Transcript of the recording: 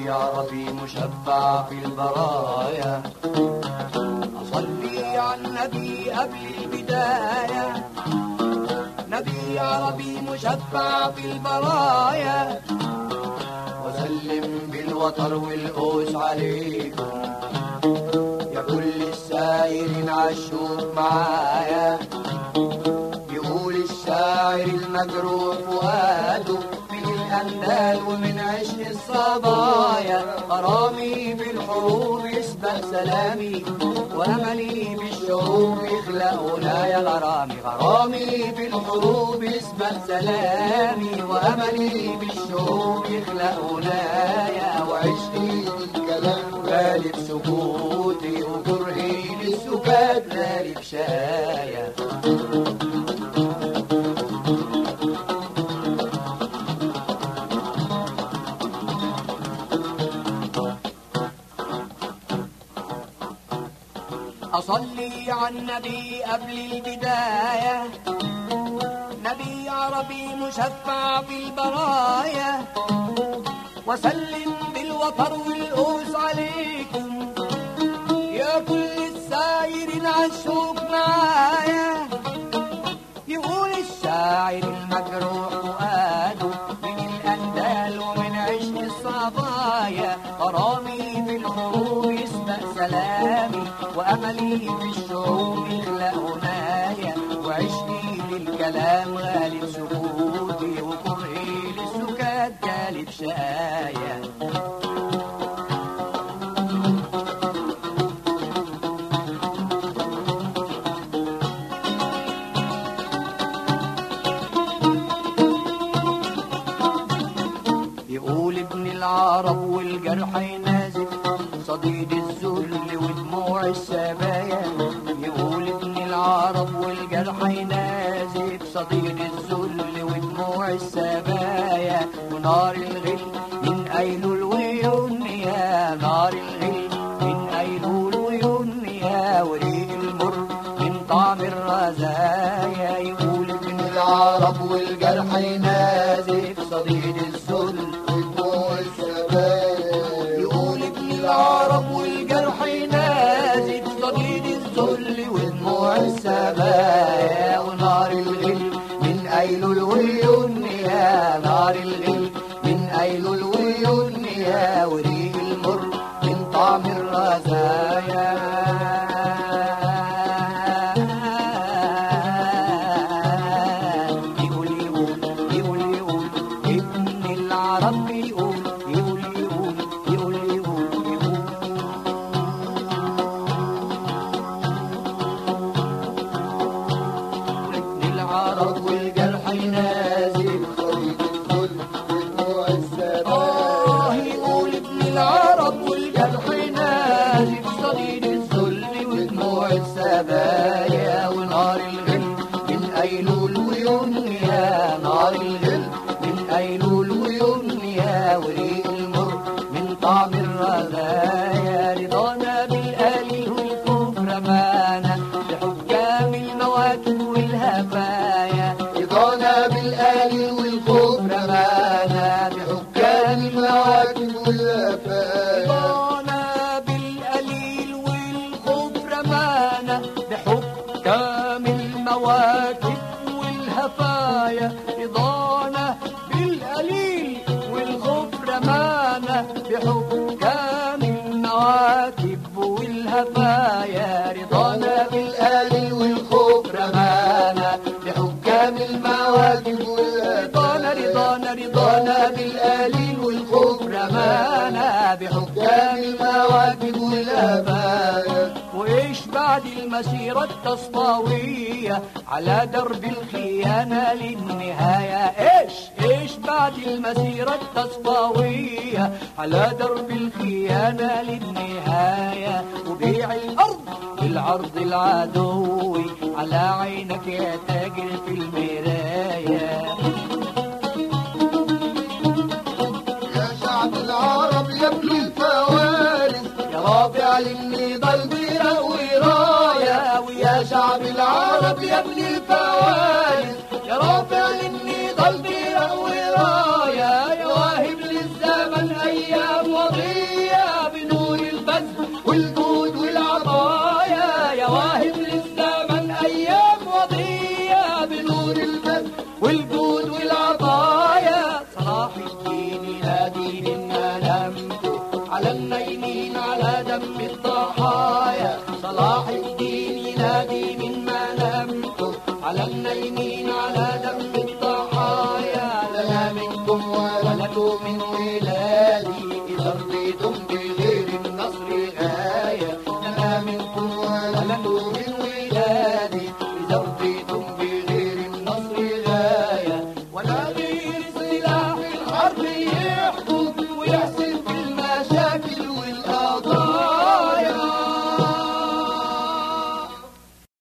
نبي عربي مشبع في البرايا أصلي على النبي قبل البداية نبي عربي مشبع في البرايا وسلم بالوتر والقوس عليكم يا كل السايرين عالشوق معايا يقول الشاعر المجروح فؤاده من الأندال ومن عشق الصبايا غرامي بالحروب يسبق سلامي وأملي بالشعوب يخلق هنايا غرامي غرامي بالحروب يسبق سلامي وأملي بالشعوب يخلق هنايا وعشقي الكلام غالب سكوتي وكرهي للسكات غالب شايا أصلي على النبي قبل البداية نبي عربي مشفع في البرايا وسلم بالوتر والقوس عليكم يا كل السايرين عالشوق معايا يقول الشاعر المجروح فؤاده من الأندال ومن عشق الصبايا غرامي بالحروب يسبق سلامي وأملي بالشعوب يخلق هنايا وعشقي للكلام غالب سكوتي وكرهي للسكات جالب شايا يقول ابن العرب والجرح ينازف صديد الذل ودموع السبايا يقول ابن العرب والجرح ينازف صديد الذل ودموع السبايا ونار الغل من أيلول ويون يا نار الغل من أيلول ويون يا وريق المر من طعم الرزايا يقول ابن العرب والجرح ينازف صديد الذل ودموع الشباب يقول ابن العرب والجرح ينازف صديد الذل ودموع السبايا ونار الغل من أيلول ويون يا نار الغل من أيلول ويون يا وريق المر من طعم الرزايا يقول يقول يقول يقول ابن العرب يقول يقول يقول يقول يقول يقول ابن العرب والجرح ينازل صديق الذل ودموع الشباب آه يقول ابن العرب والجرح نازف صديد الذل ودموع السبايا ونار الغل من أيلول ويون يا نار الغل من أيلول ويون يا وريق المر من طعم الرزايا رضانا بالآلي والكفر مانا بحكام المواكب والهفايا رضانا بالآل والخوف رمانا بحكام المواكب المواكب والآفات رضانا بالقليل والخوف رمانا بحكام المواكب والهفايا رضانا بالقليل والخوف رمانا بحكام المواكب والهفايا رضانا بالقليل والخوف رمانا بحكام المواكب رضانا رضانا رضانا بالقليل والخوف رمانا بحكام المواكب والآفات وإيش بعد المسيرة التصفاوية على درب الخيانة للنهاية إيش إيش بعد المسيرة التصفاوية على درب الخيانة للنهاية وبيع الأرض بالعرض العدوي على عينك يا تاجر في المراية يا شعب العرب يا ابن الفوارس يا رافع للنضال بيرة وراية ويا شعب العرب يا ابن الفوارس يا رافع للنضال بيرة وراية يا واهب للزمن أيام وضيع نايمين على دم